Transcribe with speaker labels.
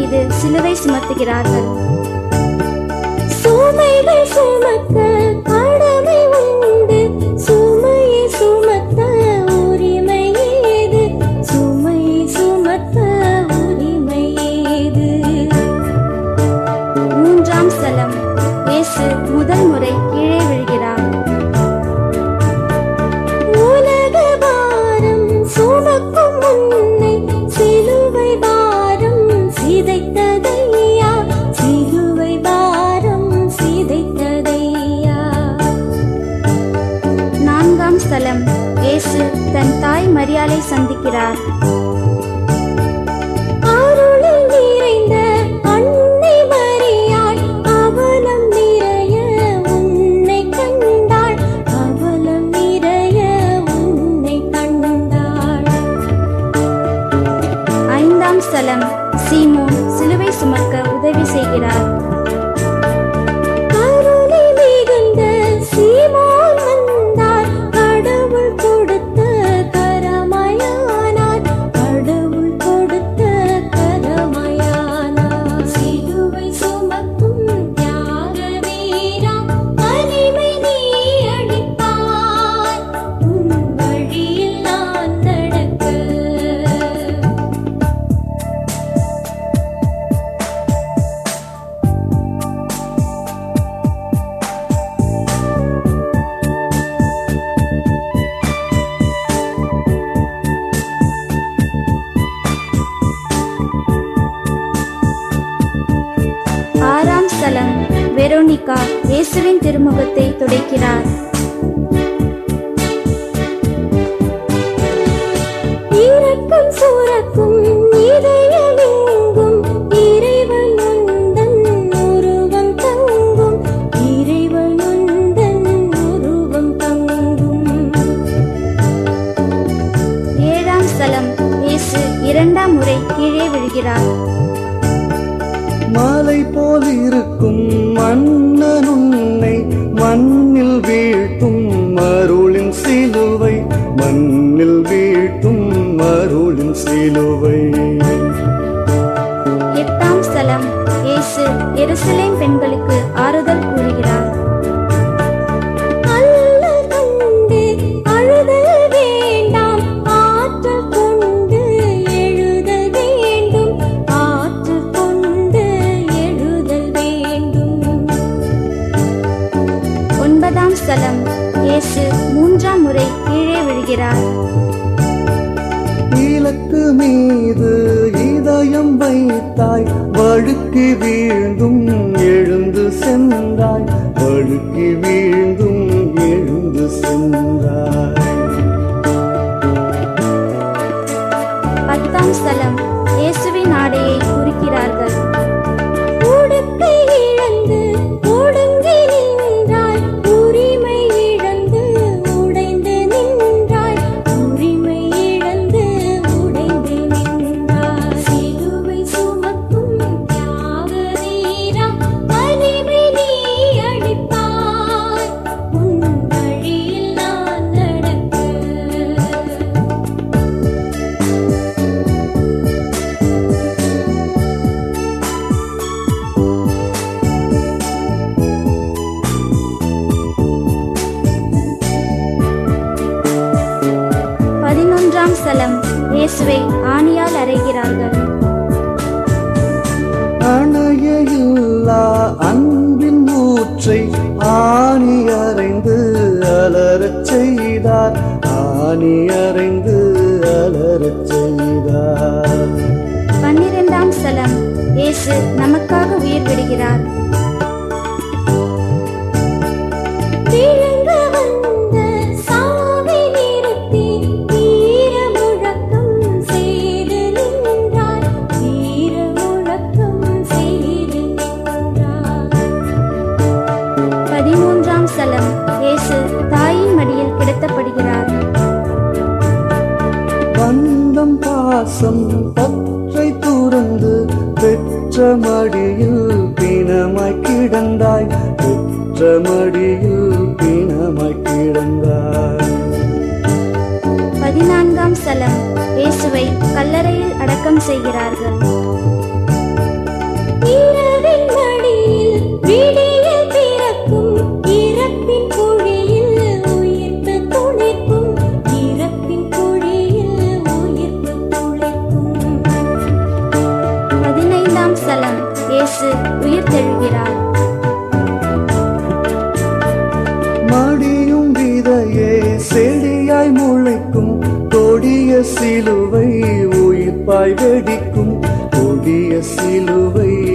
Speaker 1: மீது சிலுவை சுமத்துகிறார்கள்
Speaker 2: சுமைகள் சுமக்க கடமை உண்டு சுமையை சுமத்த உரிமை ஏது சுமையை சுமத்த உரிமை ஏது
Speaker 1: மூன்றாம் ஸ்தலம் இயேசு முதல் முறை கீழே விழுகிறார்
Speaker 2: உலக பாரம் சுமக்கும் உன்னை சிலுவை பாரம் சிதைத்ததையா சிலுவை பாரம் சிதைத்ததையா
Speaker 1: நான்காம் ஸ்தலம் இயேசு தன் தாய் மரியாளை சந்திக்கிறார்
Speaker 2: அருளில் நிறைந்த அன்னை மரியாள் அவலம் நிறைய உன்னை கண்டாள் அவலம் நிறைய உன்னை கண்டாள்
Speaker 1: ஐந்தாம் ஸ்தலம் சீமோன் சிலுவை சுமக்க உதவி செய்கிறார்
Speaker 2: கருணை மிகுந்த சீமோன் வந்தார் கடவுள் கொடுத்த கரமயானார் கடவுள் கொடுத்த கரமயானார் சிலுவை சுமக்கும் தியாக வீரா வலிமை நீ அளிப்பாய் உன் வழியில் நான் நடக்க
Speaker 1: ஆறாம் ஸ்தலம் வெரோனிகா இயேசுவின் திருமுகத்தை துடைக்கிறார்
Speaker 2: இரக்கம் சுரக்கும் இதயமெங்கும் இறைவன் உந்தன் உருவம் தங்கும் இறைவன் உந்தன் உருவம் தங்கும்
Speaker 1: ஏழாம் ஸ்தலம் இயேசு இரண்டாம் முறை கீழே விழுகிறார்
Speaker 3: மாலை போல் இருக்கும் மன்னன் உன்னை மண்ணில் வீழ்த்தும் அருளின் சிலுவை மண்ணில் வீழ்த்தும் அருளின் சிலுவை
Speaker 1: எட்டாம் ஸ்தலம் இயேசு எருசலேம் பெண்களுக்கு ஆறுதல் கூறுகிறார்
Speaker 2: அல்ல கண்டு அழுதல் வேண்டாம் ஆற்றல் கொண்டு எழுதல் வேண்டும் ஆற்றல் கொண்டு எழுதல் வேண்டும்
Speaker 1: ஒன்பதாம் ஸ்தலம் இயேசு மூன்றாம் முறை கீழே விழுகிறார்
Speaker 3: இலக்கு மீது இதயம் வைத்தாய் வழுக்கி வீழ்ந்தும் எழுந்து சென்றாய் வழுக்கி வீழ்ந்தும் எழுந்து சென்றாய்
Speaker 1: பத்தாம் ஸ்தலம் இயேசுவின் ஆடையை உரிக்கிறார்கள்
Speaker 2: உடுக்கை இழந்து ஒடுங்கி நின்றாய் உரிமை இழந்து உடைந்து நின்றாய் உரிமை இழந்து உடைந்து நின்றாய் சிலுவை சுமக்கும் தியாக வீரா வலிமை நீ அளிப்பாய் உன் வழியில் நான் நடக்க
Speaker 1: பதினொன்றாம் ஸ்தலம் இயேசுவை ஆணியால் அறைகிறார்கள்
Speaker 3: அணைய இல்லா அன்பின் ஊற்றை ஆணி அறைந்து அலறச் செய்தார் ஆணி அறைந்து அலறச் செய்தார்
Speaker 1: பன்னிரெண்டாம் ஸ்தலம் இயேசு நமக்காக உயிர் விடுகிறார்
Speaker 2: விழுங்க வந்த சாவை நிறுத்தி வீர முழக்கம் செய்து நின்றார் வீர முழக்கம் செய்து நின்றார்
Speaker 1: பதிமூன்றாம் ஸ்தலம் இயேசு தாயின் மடியில் கிடத்தப்படுகிறார்
Speaker 3: பந்தம் பாசம் பற்றை துறந்து பெற்ற மடியில் பிணமாய் கிடந்தாய் பெற்ற மடியில் பிணமாய் கிடந்தாய்
Speaker 1: பதினான்காம் ஸ்தலம் இயேசுவை கல்லறையில் அடக்கம் செய்கிறார்கள் இயேசு உயிர்த்தெழுகிறார்
Speaker 3: மடியும் விதையே செடியாய் முளைக்கும் கொடிய சிலுவை உயிர்ப்பாய் வெடிக்கும் கொடிய சிலுவை